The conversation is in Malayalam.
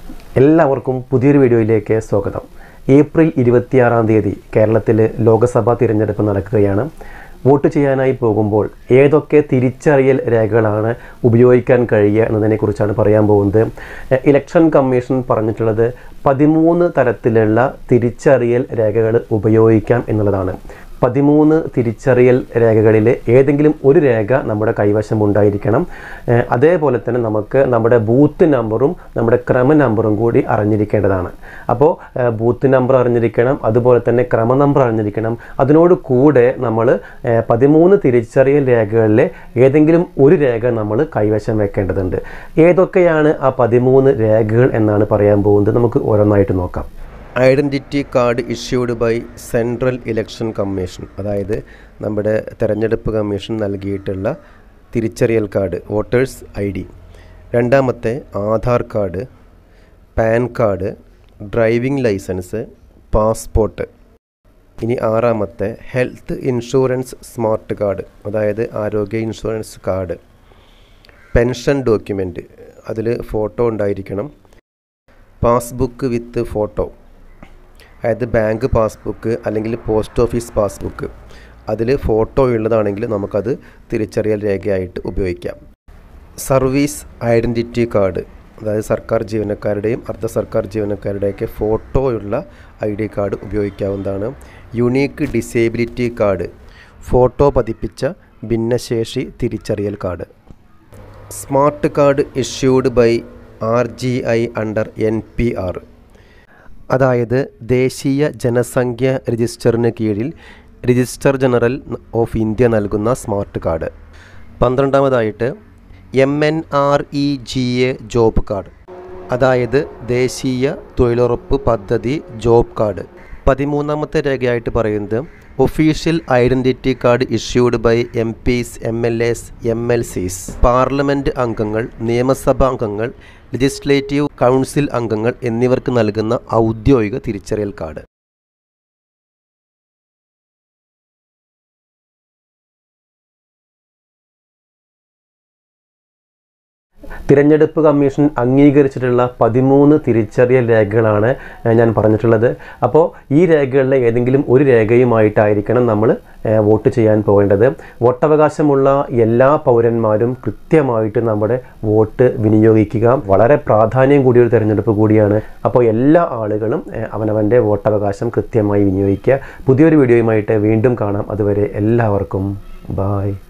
എല്ലാവർക്കും പുതിയൊരു വീഡിയോയിലേക്ക് സ്വാഗതം ഏപ്രിൽ ഇരുപത്തിയാറാം തീയതി കേരളത്തിൽ ലോക്സഭാ തിരഞ്ഞെടുപ്പ് നടക്കുകയാണ് വോട്ട് ചെയ്യാനായി പോകുമ്പോൾ ഏതൊക്കെ തിരിച്ചറിയൽ രേഖകളാണ് ഉപയോഗിക്കാൻ കഴിയുക എന്നതിനെക്കുറിച്ചാണ് പറയാൻ പോകുന്നത് എ- ഇലക്ഷൻ കമ്മീഷൻ പറഞ്ഞിട്ടുള്ളത് പതിമൂന്ന് തരത്തിലുള്ള തിരിച്ചറിയൽ രേഖകൾ ഉപയോഗിക്കാം എന്നുള്ളതാണ് പതിമൂന്ന് തിരിച്ചറിയൽ രേഖകളിൽ ഏതെങ്കിലും ഒരു രേഖ നമ്മുടെ കൈവശം ഉണ്ടായിരിക്കണം ഏഹ് അതേപോലെ തന്നെ നമുക്ക് നമ്മുടെ ബൂത്ത് നമ്പറും നമ്മുടെ ക്രമ നമ്പറും കൂടി അറിഞ്ഞിരിക്കേണ്ടതാണ് അപ്പോൾ ഏഹ് ബൂത്ത് നമ്പർ അറിഞ്ഞിരിക്കണം അതുപോലെ തന്നെ ക്രമ നമ്പർ അറിഞ്ഞിരിക്കണം അതിനോട് കൂടെ നമ്മൾ ഏഹ് പതിമൂന്ന് തിരിച്ചറിയൽ രേഖകളിലെ ഏതെങ്കിലും ഒരു രേഖ നമ്മൾ കൈവശം വെക്കേണ്ടതുണ്ട് ഏതൊക്കെയാണ് ആ പതിമൂന്ന് രേഖകൾ എന്നാണ് പറയാൻ പോകുന്നത് നമുക്ക് ഓരോന്നായിട്ട് നോക്കാം identity card issued by central election commission അതായത് നമ്മുടെ തെരഞ്ഞെടുപ്പ് കമ്മീഷൻ നൽകിയിട്ടുള്ള തിരിച്ചറിയൽ കാർഡ് വോട്ടേഴ്സ് ഐ ഡി രണ്ടാമത്തെ Aadhaar card PAN card driving licence passport ഇനി ആറാമത്തെ ഹെൽത്ത് ഇൻഷുറൻസ് സ്മാർട്ട് കാർഡ് അതായത് ആരോഗ്യ ഇൻഷുറൻസ് കാർഡ് പെൻഷൻ ഡോക്യുമെൻറ്റ് അതിൽ ഫോട്ടോ ഉണ്ടായിരിക്കണം പാസ്ബുക്ക് വിത്ത് ഫോട്ടോ അതായത് ബാങ്ക് പാസ്ബുക്ക് അല്ലെങ്കിൽ പോസ്റ്റ് ഓഫീസ് പാസ്ബുക്ക് അതിൽ ഫോട്ടോ ഉള്ളതാണെങ്കിൽ നമുക്കത് തിരിച്ചറിയൽ രേഖയായിട്ട് ഉപയോഗിക്കാം സർവീസ് ഐഡൻറ്റിറ്റി കാർഡ് അതായത് സർക്കാർ ജീവനക്കാരുടെയും അർദ്ധ സർക്കാർ ജീവനക്കാരുടെയൊക്കെ ഫോട്ടോ ഉള്ള ഐ ഡി കാർഡ് ഉപയോഗിക്കാവുന്നതാണ് യുണീക്ക് ഡിസേബിലിറ്റി കാർഡ് ഫോട്ടോ പതിപ്പിച്ച ഭിന്നശേഷി തിരിച്ചറിയൽ card smart card issued by R G I under N P R അതായത് ദേശീയ ജനസംഖ്യ രജിസ്റ്ററിന് കീഴിൽ രജിസ്റ്റർ ജനറൽ ഓഫ് ഇന്ത്യ നൽകുന്ന സ്മാർട്ട് കാർഡ് പന്ത്രണ്ടാമതായിട്ട് M N R E G A job card അതായത് ദേശീയ തൊഴിലുറപ്പ് പദ്ധതി ജോബ് കാർഡ് പതിമൂന്നാമത്തെ രേഖയായിട്ട് പറയുന്നത് official identity card issued by M Ps M L S M L Cs parliament അംഗങ്ങൾ നിയമസഭാ അംഗങ്ങൾ ലെജിസ്ലേറ്റീവ് കൗൺസിൽ അംഗങ്ങൾ എന്നിവർക്ക് നൽകുന്ന ഔദ്യോഗിക തിരിച്ചറിയൽ കാർഡ് തിരഞ്ഞെടുപ്പ് കമ്മീഷൻ അംഗീകരിച്ചിട്ടുള്ള പതിമൂന്ന് തിരിച്ചറിയൽ രേഖകളാണ് ഏഹ്, ഞാൻ പറഞ്ഞിട്ടുള്ളത് അപ്പോൾ ഈ രേഖകളിലെ ഏതെങ്കിലും ഒരു രേഖയുമായിട്ടായിരിക്കണം നമ്മൾ ഏഹ്, വോട്ട് ചെയ്യാൻ പോകേണ്ടത് വോട്ടവകാശമുള്ള എല്ലാ പൗരന്മാരും കൃത്യമായിട്ട് നമ്മുടെ വോട്ട് വിനിയോഗിക്കുക വളരെ പ്രാധാന്യം കൂടിയ ഒരു തിരഞ്ഞെടുപ്പ് കൂടിയാണ് അപ്പോൾ എല്ലാ ആളുകളും ഏഹ്, അവനവൻ്റെ വോട്ടവകാശം കൃത്യമായി വിനിയോഗിക്കുക പുതിയൊരു വീഡിയോയുമായിട്ട് വീണ്ടും കാണാം അതുവരെ എല്ലാവർക്കും ബായ്